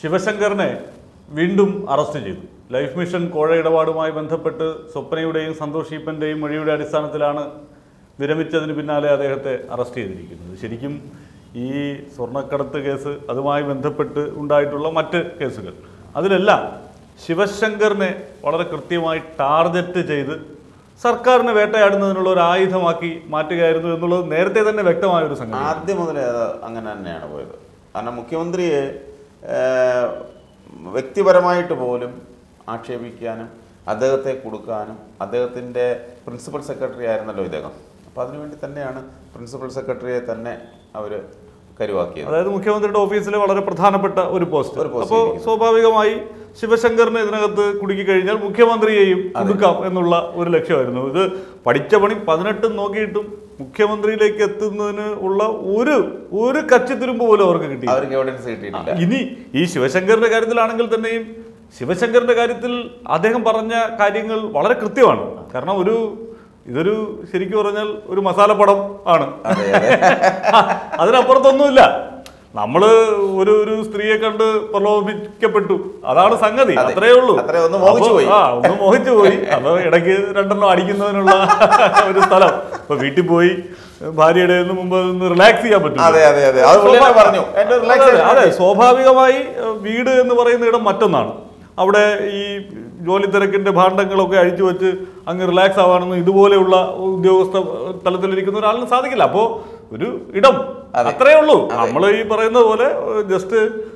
ശിവശങ്കറിനെ വീണ്ടും അറസ്റ്റ് ചെയ്തു ലൈഫ് മിഷൻ കോഴ ഇടപാടുമായി ബന്ധപ്പെട്ട് സ്വപ്നയുടെയും സന്തോഷ് ഈപ്പൻ്റെയും മൊഴിയുടെ അടിസ്ഥാനത്തിലാണ് വിരമിച്ചതിന് പിന്നാലെ അദ്ദേഹത്തെ അറസ്റ്റ് ചെയ്തിരിക്കുന്നത് ശരിക്കും ഈ സ്വർണ്ണക്കടത്ത് കേസ് അതുമായി ബന്ധപ്പെട്ട് ഉണ്ടായിട്ടുള്ള മറ്റ് കേസുകൾ അതിലെല്ലാം ശിവശങ്കറിനെ വളരെ കൃത്യമായി ടാർഗറ്റ് ചെയ്ത് സർക്കാരിനെ വേട്ടയാടുന്നതിനുള്ള ഒരു ആയുധമാക്കി മാറ്റുകയായിരുന്നു എന്നുള്ളത് നേരത്തെ തന്നെ വ്യക്തമായ ഒരു സംഗതി ആദ്യം മുതലേ അത് അങ്ങനെ തന്നെയാണ് പോയത് കാരണം മുഖ്യമന്ത്രിയെ ഏഹ്, വ്യക്തിപരമായിട്ട് പോലും ആക്ഷേപിക്കാനും അദ്ദേഹത്തെ കൊടുക്കാനും അദ്ദേഹത്തിൻ്റെ പ്രിൻസിപ്പൽ സെക്രട്ടറി ആയിരുന്നല്ലോ ഇദ്ദേഹം അപ്പോൾ അതിനുവേണ്ടി തന്നെയാണ് പ്രിൻസിപ്പൽ സെക്രട്ടറിയെ തന്നെ അവർ കരുവാക്കിയത് അതായത് മുഖ്യമന്ത്രിയുടെ ഓഫീസിലെ വളരെ പ്രധാനപ്പെട്ട ഒരു പോസ്റ്റ് ഒരു പോസ്റ്റ് അപ്പോൾ സ്വാഭാവികമായി ശിവശങ്കറിനെ ഇതിനകത്ത് കുടുക്കി കഴിഞ്ഞാൽ മുഖ്യമന്ത്രിയെയും കൊടുക്കാം എന്നുള്ള ഒരു ലക്ഷ്യമായിരുന്നു ഇത് പഠിച്ച പണി പതിനെട്ടും നോക്കിയിട്ടും മുഖ്യമന്ത്രിയിലേക്ക് എത്തുന്നതിന് ഉള്ള ഒരു ഒരു കച്ചിത്തുരുമ്പ് പോലും അവർക്ക് കിട്ടി അവർക്ക് എവിഡൻസ് കിട്ടിയിട്ടില്ല ഇനി ഈ ശിവശങ്കറിന്റെ കാര്യത്തിലാണെങ്കിൽ തന്നെയും ശിവശങ്കറിന്റെ കാര്യത്തിൽ അദ്ദേഹം പറഞ്ഞ കാര്യങ്ങൾ വളരെ കൃത്യമാണ് കാരണം ഒരു ഇതൊരു ശരിക്കും പറഞ്ഞാൽ ഒരു മസാല പടം ആണ് അതെ അതെ അതിനപ്പുറത്തൊന്നുമില്ല നമ്മള് ഒരു ഒരു സ്ത്രീയെ കണ്ട് പ്രലോഭിക്കപ്പെട്ടു അതാണ് സംഗതി അതെ. അത്രേ ഉള്ളൂ അത്രേ ഒന്ന് മോഹിച്ചു അപ്പൊ- പോയി. ആ ഒന്ന് മോഹിച്ചു പോയി അപ്പൊ ഇടയ്ക്ക് രണ്ടെണ്ണം അടിക്കുന്നതിനുള്ള ഒരു സ്ഥലം ഇപ്പൊ വീട്ടിൽ പോയി ഭാര്യയുടെ നിന്ന് മുമ്പ് ഒന്ന് റിലാക്സ് ചെയ്യാൻ പറ്റും അതെ അതെ അതെ അത് പുള്ളി തന്നെ പറഞ്ഞു എന്റെ അതെ, റിലാക്സേഷൻ അതെ സ്വാഭാവികമായി ഏഹ്, വീട് എന്ന് പറയുന്ന ഇടം മറ്റൊന്നാണ് അവിടെ ഈ ജോലി തിരക്കിന്റെ ഭാണ്ഡങ്ങളൊക്കെ അഴിച്ചു വെച്ച് അങ്ങ് റിലാക്സ് ആവാനൊന്നും ഇതുപോലെയുള്ള ഉദ്യോഗസ്ഥ തലത്തിലിരിക്കുന്ന ഒരാളിന് സാധിക്കില്ല അപ്പോൾ ഒരു ഇടം അത്രേ ഉള്ളൂ നമ്മൾ ഈ പറയുന്ന പോലെ ജസ്റ്റ്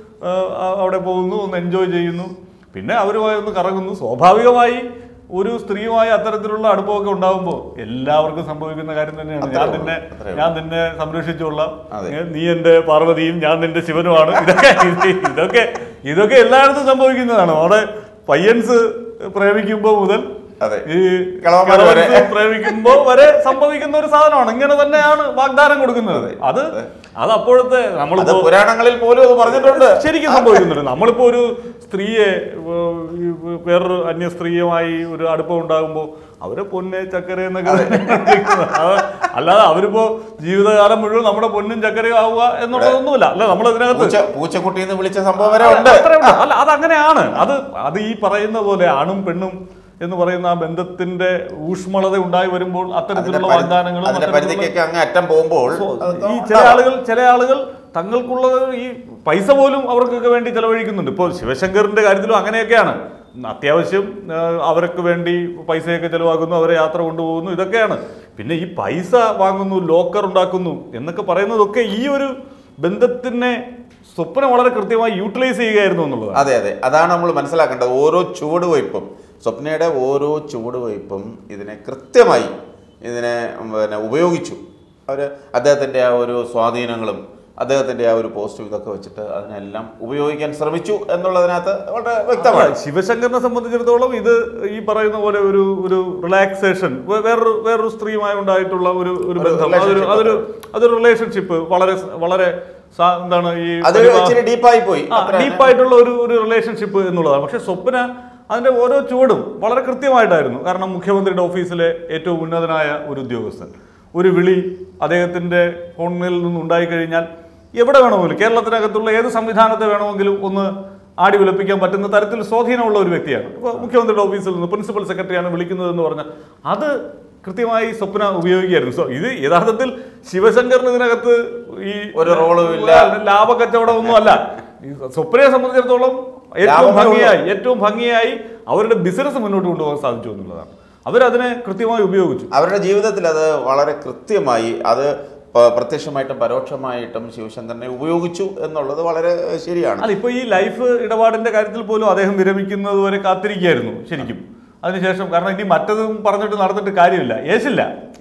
അവിടെ പോകുന്നു ഒന്ന് എൻജോയ് ചെയ്യുന്നു പിന്നെ അവരുമായി ഒന്ന് കറങ്ങുന്നു സ്വാഭാവികമായി ഒരു സ്ത്രീയുമായി അത്തരത്തിലുള്ള അടുപ്പമൊക്കെ ഉണ്ടാകുമ്പോൾ എല്ലാവർക്കും സംഭവിക്കുന്ന കാര്യം തന്നെയാണ് ഞാൻ അത്രേ നിന്നെ ഉള്ളൂ, അത്രേ ഉള്ളൂ. ഞാൻ നിന്നെ സംരക്ഷിച്ചോളാം അതെ. ഏ, നീ എന്റെ പാർവതിയും ഞാൻ നിന്റെ ശിവനുമാണ് ഇതൊക്കെ ഇത് ഇതൊക്കെ ഇതൊക്കെ എല്ലായിടത്തും സംഭവിക്കുന്നതാണ് അവിടെ പയ്യൻസ് പ്രേമിക്കുമ്പോ മുതൽ അതെ. ഈ കിളവന്മാര് വരെ. കിളവൻസ് പ്രേമിക്കുമ്പോ വരെ സംഭവിക്കുന്ന ഒരു സാധനമാണ് ഇങ്ങനെ തന്നെയാണ് വാഗ്ദാനം കൊടുക്കുന്നത് അത് അത് അപ്പോഴത്തെ അത് നമ്മളിപ്പോ പുരാണങ്ങളിൽ പോലും അത് പറഞ്ഞിട്ടുണ്ട് ശരിക്കും സംഭവിക്കുന്നുണ്ട് നമ്മളിപ്പോ ഒരു സ്ത്രീയെ ഏർ, ഈ വേറൊരു അന്യ സ്ത്രീയുമായി ഒരു അടുപ്പം ഉണ്ടാകുമ്പോൾ അവരെ പൊന്നെ ചക്കര എന്നൊക്കെ വിളിക്കുന്നത്. അത് അല്ലാതെ അവരിപ്പോ ജീവിതകാലം മുഴുവൻ നമ്മുടെ പൊന്നും ചക്കരയും ആവുക എന്നുള്ളതൊന്നുമില്ല അല്ല നമ്മൾ ഇതിനകത്ത് പൂച്ച പൂച്ചക്കുട്ടി എന്ന് വിളിച്ച സംഭവം വരെ ഉണ്ട് അത്രയുണ്ട്. അല്ല അത് അങ്ങനെയാണ് അത് അത് ഈ പറയുന്ന പോലെ ആണും പെണ്ണും എന്ന് പറയുന്ന ആ ബന്ധത്തിന്റെ ഊഷ്മളത ഉണ്ടായി വരുമ്പോൾ അതിന്റെ അത്തരത്തിലുള്ള പരി- വാഗ്ദാനങ്ങളും അതിന്റെ അത്തരത്തിലുള്ള പരിധിക്കൊക്കെ അങ്ങ് അറ്റം പോകുമ്പോൾ അത് ഈ ചില ആളുകൾ ചില ആളുകൾ തങ്ങൾക്കുള്ളത് ഈ പൈസ പോലും അവർക്കൊക്കെ വേണ്ടി ചെലവഴിക്കുന്നുണ്ട് ഇപ്പോൾ ശിവശങ്കറിന്റെ കാര്യത്തിലും അങ്ങനെയൊക്കെയാണ് അത്യാവശ്യം ആ, അവർക്ക് വേണ്ടി പൈസയൊക്കെ ചെലവാക്കുന്നു അവരെ യാത്ര കൊണ്ടുപോകുന്നു ഇതൊക്കെയാണ് പിന്നെ ഈ പൈസ വാങ്ങുന്നു ലോക്കർ ഉണ്ടാക്കുന്നു എന്നൊക്കെ പറയുന്നതൊക്കെ ഈ ഒരു ബന്ധത്തിനെ സ്വപ്നം വളരെ കൃത്യമായി യൂട്ടിലൈസ് ചെയ്യുകയായിരുന്നു എന്നുള്ളതാണ് അതെ അതെ അതാണ് നമ്മൾ മനസ്സിലാക്കേണ്ടത് ഓരോ ചുവടുവയ്പും സ്വപ്നയുടെ ഓരോ ചുവടുവയ്പും ഇതിനെ കൃത്യമായി ഇതിനെ പിന്നെ ഉപയോഗിച്ചു അവർ അദ്ദേഹത്തിൻ്റെ ആ ഒരു സ്വാധീനങ്ങളും അദ്ദേഹത്തിൻ്റെ ആ ഒരു പോസ്റ്റും ഇതൊക്കെ വെച്ചിട്ട് അതിനെല്ലാം ഉപയോഗിക്കാൻ ശ്രമിച്ചു എന്നുള്ളതിനകത്ത് വളരെ വ്യക്തമാണ് അതെ, ശിവശങ്കറിനെ സംബന്ധിച്ചിടത്തോളം ഇത് ഈ പറയുന്ന പോലെ ഒരു ഒരു റിലാക്സേഷൻ വേറൊരു വേറൊരു സ്ത്രീയുമായി ഉണ്ടായിട്ടുള്ള ഒരു ഒരു ഒരു ബന്ധം അതൊരു relationship. അതൊരു അതൊരു റിലേഷൻഷിപ്പ് വളരെ സ- വളരെ സാ- എന്താണ് ഈ അത് ഇച്ചിരി ഡീപ്പായി പോയി അത്ര തന്നെ. ഡീപ്പായിട്ടുള്ള ഒരു ഒരു റിലേഷൻഷിപ്പ് എന്നുള്ളതാണ് പക്ഷെ സ്വപ്ന അതിന്റെ ഓരോ ചുവടും വളരെ കൃത്യമായിട്ടായിരുന്നു കാരണം മുഖ്യമന്ത്രിയുടെ ഓഫീസിലെ ഏറ്റവും ഉന്നതനായ ഒരു ഉദ്യോഗസ്ഥൻ ഒരു വിളി അദ്ദേഹത്തിന്റെ ഫോണിൽ നിന്നുണ്ടായി കഴിഞ്ഞാൽ എവിടെ വേണമെങ്കിലും കേരളത്തിനകത്തുള്ള ഏത് സംവിധാനത്തെ വേണമെങ്കിലും ഒന്ന് ആടി വിലപ്പിക്കാൻ പറ്റുന്ന തരത്തിൽ സ്വാധീനമുള്ള ഒരു വ്യക്തിയാണ് ഇപ്പോൾ മുഖ്യമന്ത്രിയുടെ ഓഫീസിൽ നിന്ന് പ്രിൻസിപ്പൽ സെക്രട്ടറിയാണ് വിളിക്കുന്നതെന്ന് പറഞ്ഞാൽ അത് കൃത്യമായി സ്വപ്ന ഉപയോഗിക്കുകയായിരുന്നു സോ ഇത് യഥാർത്ഥത്തിൽ ശിവശങ്കറിന് ഇതിനകത്ത് ഈ ഒരു റോളും ഇല്ല. ലാഭ കച്ചവടം ഒന്നും അല്ല ഈ സ്വപ്നയെ സംബന്ധിച്ചിടത്തോളം ഏറ്റവും ലാഭമേ ഭംഗിയായി ഏറ്റവും ഭംഗിയായി അവരുടെ ബിസിനസ് മുന്നോട്ട് കൊണ്ടുപോകാൻ സാധിച്ചു എന്നുള്ളതാണ് അവരതിനെ കൃത്യമായി ഉപയോഗിച്ചു അവരുടെ ജീവിതത്തിൽ അത് വളരെ കൃത്യമായി അത് പ- പ്രത്യക്ഷമായിട്ടും പരോക്ഷമായിട്ടും ശിവശങ്കരനെ ഉപയോഗിച്ചു എന്നുള്ളത് വളരെ ശരിയാണ് അല്ല ഇപ്പൊ ഈ ലൈഫ് ഇടപാടിന്റെ കാര്യത്തിൽ പോലും അദ്ദേഹം വിരമിക്കുന്നത് വരെ കാത്തിരിക്കുകയായിരുന്നു ശരിക്കും അതിനുശേഷം കാരണം ഇനി മറ്റതും പറഞ്ഞിട്ട് നടന്നിട്ട് കാര്യമില്ല യേശില്ല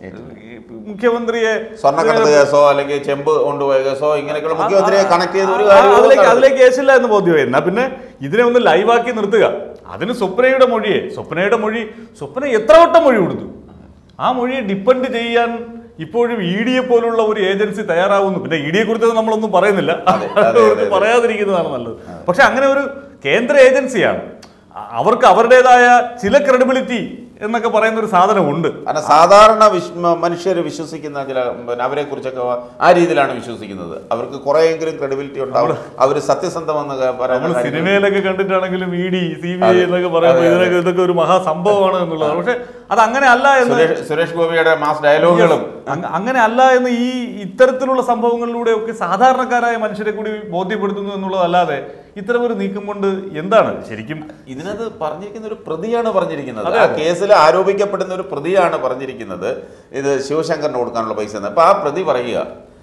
ഈ മുഖ്യമന്ത്രിയെ സ്വർണ്ണക്കടത്ത് കേസോ അല്ലെങ്കിൽ ചെമ്പ് കൊണ്ടുപോയ കേസോ ഇങ്ങനെയൊക്കെയുള്ള മുഖ്യമന്ത്രിയെ കണക്ട് ചെയ്ത ഒരു ആ, കാര്യവും അതിലേക്ക് നടന്നില്ല. അതിലേക്ക് യേശില്ല എന്ന് ബോധ്യമായി എന്നാ പിന്നെ ഇതിനെ ഒന്ന് ലൈവാക്കി നിർത്തുക അതിന് സ്വപ്നയുടെ മൊഴിയെ സ്വപ്നയുടെ മൊഴി സ്വപ്ന എത്ര വട്ടം മൊഴി കൊടുത്തു ആ മൊഴിയെ ഡിപ്പെൻഡ് ചെയ്യാൻ ഇപ്പോഴും ഇ ഡിയെ പോലുള്ള ഒരു ഏജൻസി തയ്യാറാവുന്നു പിന്നെ ഇ ഡിയെ കുറിച്ച് നമ്മളൊന്നും പറയുന്നില്ല അതെ, അതെ, അതെ, പറയാതിരിക്കുന്നതാണ് നല്ലത് പക്ഷെ അങ്ങനെ ഒരു കേന്ദ്ര ഏജൻസിയാണ് അ- അവർക്ക് അവരുടേതായ ചില ക്രെഡിബിലിറ്റി എന്നൊക്കെ പറയുന്ന ഒരു സാധനമുണ്ട് കാരണം സാധാരണ മനുഷ്യർ വിശ്വസിക്കുന്ന ചില പിന്നെ അവരെ കുറിച്ചൊക്കെ ആ രീതിയിലാണ് വിശ്വസിക്കുന്നത് അവർക്ക് കുറെയെങ്കിലും ക്രെഡിബിലിറ്റി ഉണ്ടാവും അവർ സത്യസന്ധമെന്ന് പറയുന്ന നമ്മൾ കാര്യങ്ങൾ- സിനിമയിലൊക്കെ കണ്ടിട്ടാണെങ്കിലും E D C B I എന്നൊക്കെ പറയുമ്പോൾ ഇതിനൊക്കെ ഇതൊക്കെ ഒരു മഹാസംഭവമാണ് എന്നുള്ളതാണ് പക്ഷെ അത് അങ്ങനെ അല്ല എന്ന് സുരേഷ് സുരേഷ് ഗോപിയുടെ മാസ് ഡയലോഗുകളും അങ്ങ- അങ്ങനെ അല്ല എന്ന് ഈ ഇത്തരത്തിലുള്ള സംഭവങ്ങളിലൂടെ ഒക്കെ സാധാരണക്കാരായ മനുഷ്യരെ കൂടി ബോധ്യപ്പെടുത്തുന്നു എന്നുള്ളതല്ലാതെ ഇത്തരം ഒരു നീക്കം കൊണ്ട് എന്താണ് ശരിക്കും ഇതിനകത്ത് പറഞ്ഞിരിക്കുന്ന ഒരു പ്രതിയാണ് പറഞ്ഞിരിക്കുന്നത് ആ കേസിൽ ആരോപിക്കപ്പെടുന്ന ഒരു പ്രതിയാണ് പറഞ്ഞിരിക്കുന്നത് ഇത് ശിവശങ്കറിന് കൊടുക്കാനുള്ള പൈസ എന്ന് അപ്പൊ ആ പ്രതി പറയുക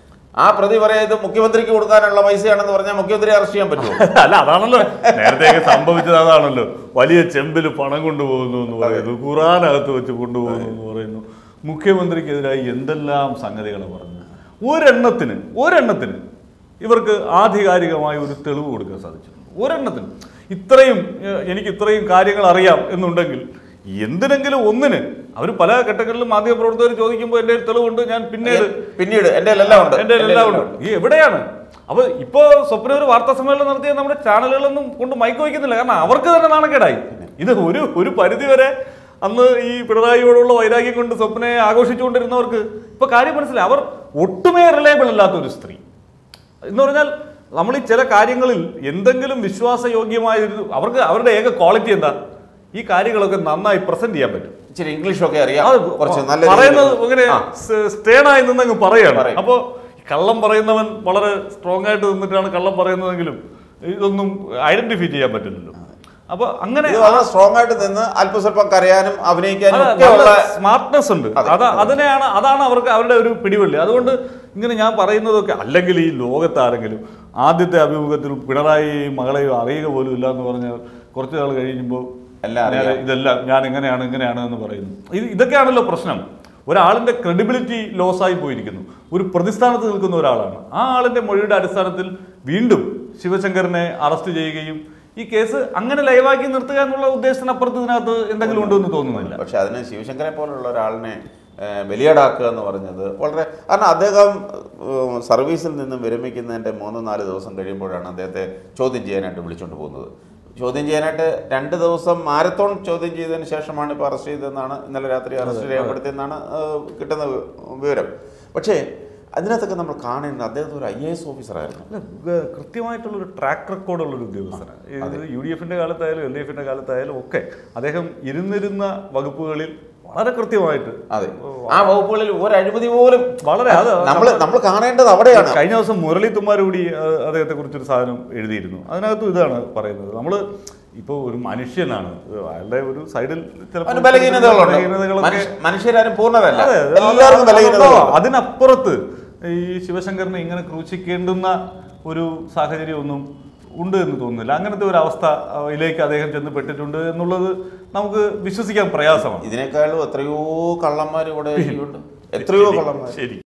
ആ പ്രതി പറയാ ഇത് മുഖ്യമന്ത്രിക്ക് കൊടുക്കാനുള്ള പൈസയാണെന്ന് പറഞ്ഞാൽ മുഖ്യമന്ത്രി അറസ്റ്റ് ചെയ്യാൻ പറ്റുമോ അല്ല അതാണല്ലോ നേരത്തെയൊക്കെ സംഭവിച്ചത് അതാണല്ലോ വലിയ ചെമ്പിൽ പണം കൊണ്ടുപോകുന്നു എന്ന് പറയുന്നു ഖുറാനകത്ത് വെച്ച് കൊണ്ടുപോകുന്നു എന്ന് പറയുന്നു മുഖ്യമന്ത്രിക്കെതിരായി എന്തെല്ലാം സംഗതികൾ പറഞ്ഞു ഒരെണ്ണത്തിന് ഒരെണ്ണത്തിന് ഇവർക്ക് ആധികാരികമായ ഒരു തെളിവ് കൊടുക്കാൻ സാധിച്ചിട്ടുണ്ട് ഒരെണ്ണത്തിന് ഇത്രയും ഏഹ്, എനിക്ക് ഇത്രയും കാര്യങ്ങൾ അറിയാം എന്നുണ്ടെങ്കിൽ എന്തിനെങ്കിലും ഒന്നിന് അവർ പല ഘട്ടങ്ങളിലും മാധ്യമപ്രവർത്തകർ ചോദിക്കുമ്പോൾ എൻ്റെ കയ്യിൽ തെളിവുണ്ട് ഞാൻ പിന്നീട് പിന്നീട് എന്റെ എല്ലാം ഉണ്ട് എന്റെ എല്ലാം ഉണ്ട് ഈ എവിടെയാണ് അപ്പൊ ഇപ്പോ സ്വപ്ന ഒരു വാർത്താ സമ്മേളനം നടത്തിയ നമ്മുടെ ചാനലുകളൊന്നും കൊണ്ട് മൈക്ക് വയ്ക്കുന്നില്ല കാരണം അവർക്ക് തന്നെ നാണക്കേടായി ഇത് ഒരു ഒരു പരിധി വരെ അന്ന് ഈ പിണറായിയോടുള്ള വൈരാഗ്യം കൊണ്ട് സ്വപ്നയെ ആഘോഷിച്ചുകൊണ്ടിരുന്നവർക്ക് ഇപ്പൊ കാര്യം മനസ്സിലായി അവർ ഒട്ടുമേ റിലയബിൾ അല്ലാത്ത ഒരു സ്ത്രീ എന്ന് പറഞ്ഞാൽ നമ്മൾ ഈ ചില കാര്യങ്ങളിൽ എന്തെങ്കിലും വിശ്വാസയോഗ്യമായ ഒരു അവർക്ക് അവരുടെ ഏക ക്വാളിറ്റി എന്താ ഈ കാര്യങ്ങളൊക്കെ നന്നായി പ്രസന്റ് ചെയ്യാൻ പറ്റും ഇച്ചിരി ഇംഗ്ലീഷൊക്കെ അറിയാം അത് കുറച്ച് നല്ല പറയുന്നത് രീതിയിൽ- ഇങ്ങനെ ആ. സ്റ്റേണായി നിന്നങ്ങ് പറയാണ് പറയും. അപ്പോ ഈ കള്ളം പറയുന്നവൻ വളരെ സ്ട്രോങ് ആയിട്ട് നിന്നിട്ടാണ് കള്ളം പറയുന്നതെങ്കിലും ഇതൊന്നും ഐഡന്റിഫൈ ചെയ്യാൻ പറ്റില്ലല്ലോ അപ്പൊ അങ്ങനെ ഇത് വളരെ സ്ട്രോങ് ആയിട്ട് നിന്ന് അല്പസ്വല്പം കരയാനും അഭിനയിക്കാനും ഒക്കെ ഉള്ള സ്മാർട്ട്നെസ് ഉണ്ട് അതെ. അതാ അതിനെയാണ് അതാണ് അവർക്ക് അവരുടെ ഒരു പിടിവള്ളി അതുകൊണ്ട് ഇങ്ങനെ ഞാൻ പറയുന്നതൊക്കെ അല്ലെങ്കിൽ ഈ ലോകത്ത് ആരെങ്കിലും ആദ്യത്തെ അഭിമുഖത്തിൽ പിണറായിയെയും മകളെയും അറിയുക പോലും ഇല്ല എന്ന് പറഞ്ഞാൽ കുറച്ച് നാൾ കഴിയുമ്പോൾ എല്ലാം ഞാൻ അറിയാം. ഇതെല്ലാം ഞാൻ എങ്ങനെയാണ് ഇങ്ങനെയാണ് എന്ന് പറയുന്നു ഇത് ഇതൊക്കെയാണല്ലോ പ്രശ്നം ഒരാളിന്റെ ക്രെഡിബിലിറ്റി ലോസ് ആയി പോയിരിക്കുന്നു ഒരു പ്രതിസ്ഥാനത്ത് നിൽക്കുന്ന ഒരാളാണ് ആ ആളിന്റെ മൊഴിയുടെ അടിസ്ഥാനത്തിൽ വീണ്ടും ശിവശങ്കറിനെ അറസ്റ്റ് ചെയ്യുകയും ഈ കേസ് അങ്ങനെ ലൈവാക്കി നിർത്തുക എന്നുള്ള ഉദ്ദേശത്തിനപ്പുറത്ത് ഇതിനകത്ത് എന്തെങ്കിലും ഉണ്ടോ എന്ന് തോന്നുന്നില്ല പക്ഷെ അതിന് ശിവശങ്കരെ പോലുള്ള ഒരാളിനെ ഏഹ്, ബലിയാടാക്കുക എന്ന് പറഞ്ഞത് വളരെ കാരണം അദ്ദേഹം ഏഹ്, സർവീസിൽ നിന്നും വിരമിക്കുന്നതിൻ്റെ മൂന്ന് നാല് ദിവസം കഴിയുമ്പോഴാണ് അദ്ദേഹത്തെ ചോദ്യം ചെയ്യാനായിട്ട് വിളിച്ചുകൊണ്ട് പോകുന്നത് ചോദ്യം ചെയ്യാനായിട്ട് രണ്ട് ദിവസം മാരത്തോൺ ചോദ്യം ചെയ്തതിന് ശേഷമാണ് ഇപ്പോൾ അറസ്റ്റ് ചെയ്തതെന്നാണ് ഇന്നലെ രാത്രി അറസ്റ്റ് രേഖപ്പെടുത്തിയെന്നാണ് ഏഹ്, കിട്ടുന്ന വി- വിവരം പക്ഷേ അതിനകത്തൊക്കെ നമ്മൾ കാണേണ്ടത് അദ്ദേഹത്തെ ഒരു ഐ എ എസ് ഓഫീസറായിരുന്നു അല്ല, ഗ- കൃത്യമായിട്ടുള്ള ഒരു ട്രാക്ക് റെക്കോർഡുള്ള ഒരു ഉദ്യോഗസ്ഥനാണ് ഇത് യു ഡി എഫിന്റെ കാലത്തായാലും എൽ ഡി എഫിന്റെ കാലത്തായാലും ഒക്കെ അദ്ദേഹം ഇരുന്നിരുന്ന വകുപ്പുകളിൽ വളരെ കൃത്യമായിട്ട് അതെ ആ വകുപ്പുകളിൽ ഒരു അഴിമതി പോലും വളരെ അത് നമ്മൾ നമ്മൾ കാണേണ്ടത് അവിടെയാണ് കഴിഞ്ഞ ദിവസം മുരളി തുമ്മാരുകൂടി അദ്ദേഹത്തെ കുറിച്ചൊരു സാധനം എഴുതിയിരുന്നു അതിനകത്തും ഇതാണ് പറയുന്നത് നമ്മൾ ഇപ്പോൾ ഒരു മനുഷ്യനാണ് അയാളുടെ ഒരു സൈഡിൽ ചിലപ്പോൾ അവന് ബലഹീനതകളുണ്ട് ബലഹീനതകളൊക്കെ മനുഷ്യ- മനുഷ്യരാരും പൂർണ്ണരല്ല അതെ, അത് എല്ലാവർക്കും അത് ബലഹീനതകളുണ്ട് അതിനപ്പുറത്ത് ഈ ശിവശങ്കറിനെ ഇങ്ങനെ ക്രൂശിക്കേണ്ടുന്ന ഒരു സാഹചര്യമൊന്നും ഉണ്ട് എന്ന് തോന്നുന്നില്ല അങ്ങനത്തെ ഒരു അവസ്ഥയിലേക്ക് അദ്ദേഹം ചെന്ന് പെട്ടിട്ടുണ്ട് എന്നുള്ളത് നമുക്ക് വിശ്വസിക്കാൻ പ്രയാസമാണ് ഇതിനേക്കാളും എത്രയോ കള്ളന്മാർ ഇവിടെ ഉണ്ട് എത്രയോ കള്ളന്മാർ ശരി